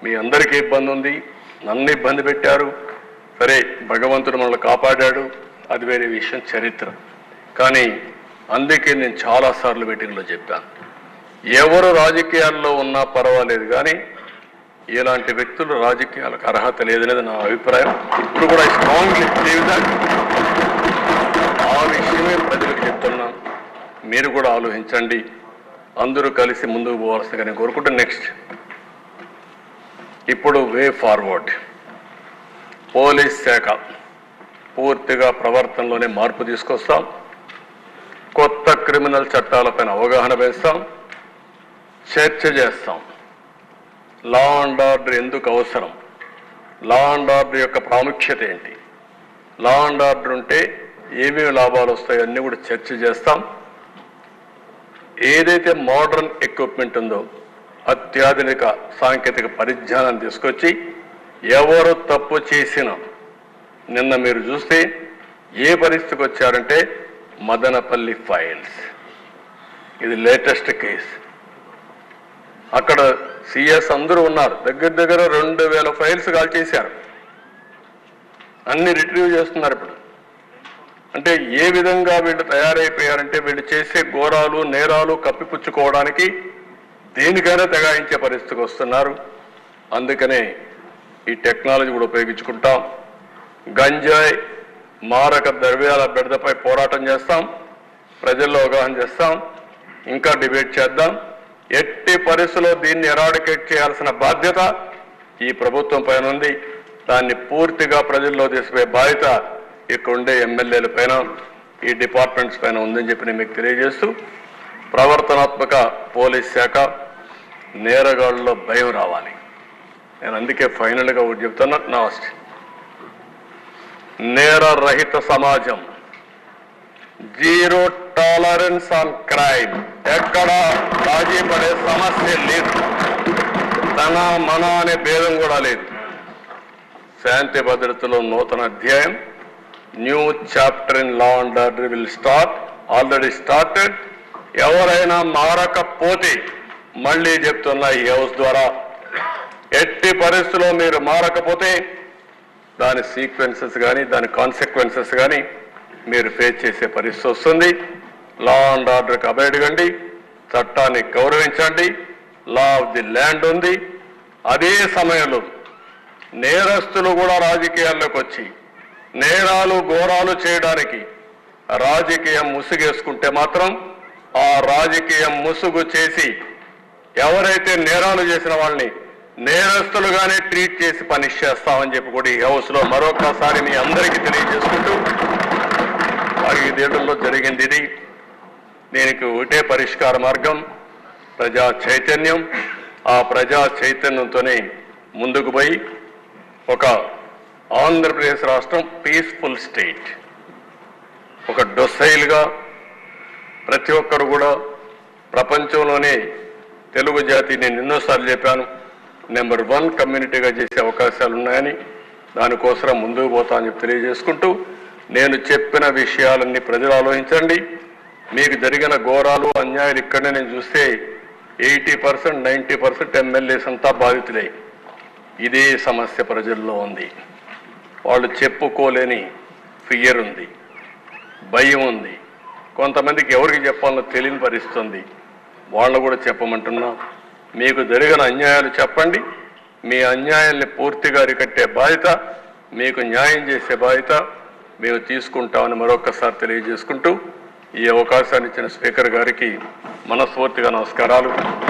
మీ అందరికీ ఇబ్బంది ఉంది నన్ను ఇబ్బంది పెట్టారు సరే భగవంతుడు మనల్ని కాపాడాడు అది వేరే విషయం చరిత్ర కానీ అందుకే నేను చాలాసార్లు మీటింగ్లో చెప్పాను ఎవరు రాజకీయాల్లో ఉన్నా పర్వాలేదు కానీ ఇలాంటి వ్యక్తులు రాజకీయాలకు అర్హత లేదనేది నా అభిప్రాయం ఇప్పుడు కూడా స్ట్రాంగ్లీ ఆ విషయమే ప్రజలకు చెప్తున్నాను మీరు కూడా ఆలోచించండి అందరూ కలిసి ముందుకు పోవాల్సిందిగా నేను కోరుకుంటే నెక్స్ట్ ఇప్పుడు వే ఫార్వర్డ్ పోలీస్ శాఖ పూర్తిగా ప్రవర్తనలోనే మార్పు తీసుకొస్తాం కొత్త క్రిమినల్ చట్టాలపైన అవగాహన వేస్తాం చర్చ చేస్తాం లా అండ్ ఆర్డర్ ఎందుకు అవసరం లా అండ్ ఆర్డర్ యొక్క ప్రాముఖ్యత ఏంటి లా అండ్ ఆర్డర్ ఉంటే ఏమేమి లాభాలు వస్తాయో అన్నీ కూడా చర్చ చేస్తాం ఏదైతే మోడర్న్ ఎక్విప్మెంట్ ఉందో అత్యాధునిక సాంకేతిక పరిజ్ఞానం తీసుకొచ్చి ఎవరు తప్పు చేసినా నిన్న మీరు చూస్తే ఏ పరిస్థితికి వచ్చారంటే మదనపల్లి ఫైల్స్ ఇది లేటెస్ట్ కేసు అక్కడ సిఎస్ అందరూ ఉన్నారు దగ్గర దగ్గర రెండు వేల ఫైల్స్ కాల్ చేశారు అన్ని రిట్రీవ్ చేస్తున్నారు ఇప్పుడు అంటే ఏ విధంగా వీళ్ళు తయారైపోయారంటే వీళ్ళు చేసే ఘోరాలు నేరాలు కప్పిపుచ్చుకోవడానికి దేనికైనా తెగాయించే పరిస్థితికి వస్తున్నారు అందుకనే ఈ టెక్నాలజీ కూడా ఉపయోగించుకుంటాం గంజాయి మారక ద్రవ్యాల బెడదపై పోరాటం చేస్తాం ప్రజల్లో అవగాహన చేస్తాం ఇంకా డిబేట్ చేద్దాం ఎట్టి పరిస్థితుల్లో దీన్ని ఎరాడికేట్ చేయాల్సిన బాధ్యత ఈ ప్రభుత్వం పైన ఉంది దాన్ని పూర్తిగా ప్రజల్లో తీసుకుపోయే బాధ్యత ఇక్కడ ఉండే ఎమ్మెల్యేల పైన ఈ డిపార్ట్మెంట్స్ పైన ఉందని చెప్పి నేను మీకు తెలియజేస్తూ ప్రవర్తనాత్మక పోలీస్ శాఖ నేరగాళ్ళలో భయం రావాలి నేను అందుకే ఫైనల్గా ఒకటి చెప్తున్నా లాస్ట్ నేర రహిత సమాజం జీరో టాలరెన్స్ ఆన్ క్రైమ్ ఎక్కడ రాజీ పడే సమస్య లేదు తన మన అనే భేదం కూడా లేదు శాంతి భద్రతలో నూతన అధ్యాయం new chapter in law and order will start already started ఎవరైనా మారకపోతే మళ్ళీ చెప్తున్నా ఈ హౌస్ ద్వారా ఎట్టి పరిస్థితుల్లో మీరు మారకపోతే దాని సీక్వెన్సెస్ కానీ దాని కాన్సిక్వెన్సెస్ కానీ మీరు ఫేస్ చేసే పరిస్థితి వస్తుంది లా అండ్ ఆర్డర్కి అభయడగండి చట్టాన్ని గౌరవించండి లా ఆఫ్ ది ల్యాండ్ ఉంది అదే సమయంలో నేరస్తులు కూడా రాజకీయాల్లోకి వచ్చి నేరాలు ఘోరాలు చేయడానికి రాజకీయం ముసుగేసుకుంటే మాత్రం ఆ రాజకీయం ముసుగు చేసి ఎవరైతే నేరాలు చేసిన వాళ్ళని నేరస్తులుగానే ట్రీట్ చేసి పనిష్ చేస్తామని చెప్పి కూడా ఈ హౌస్ లో మరొకసారి మీ అందరికీ తెలియజేసుకుంటూ ఐదేళ్లలో జరిగింది ఇది దీనికి ఒకటే పరిష్కార మార్గం ప్రజా చైతన్యం ఆ ప్రజా చైతన్యంతోనే ముందుకు పోయి ఒక ఆంధ్రప్రదేశ్ రాష్ట్రం పీస్ఫుల్ స్టేట్ ఒక డొసైల్గా ప్రతి ఒక్కరు కూడా ప్రపంచంలోనే తెలుగు జాతి నేను ఎన్నోసార్లు చెప్పాను నెంబర్ వన్ కమ్యూనిటీగా చేసే అవకాశాలు ఉన్నాయని దానికోసం ముందుకు పోతా అని చెప్పి తెలియజేసుకుంటూ నేను చెప్పిన విషయాలన్నీ ప్రజలు ఆలోచించండి మీకు జరిగిన ఘోరాలు అన్యాయాలు ఇక్కడనే నేను చూస్తే eighty percent ninety percent MLAs అంతా బాధితులే ఇదే సమస్య ప్రజల్లో ఉంది వాళ్ళు చెప్పుకోలేని ఫియర్ ఉంది భయం ఉంది కొంతమందికి ఎవరికి చెప్పాలో తెలియని పరిస్థితి ఉంది వాళ్ళు కూడా చెప్పమంటున్నా మీకు జరిగిన అన్యాయాలు చెప్పండి మీ అన్యాయాల్ని పూర్తిగా అరికట్టే బాధ్యత మీకు న్యాయం చేసే బాధ్యత మేము తీసుకుంటామని మరొకసారి తెలియజేసుకుంటూ ఈ అవకాశాన్ని ఇచ్చిన స్పీకర్ గారికి మనస్ఫూర్తిగా నమస్కారాలు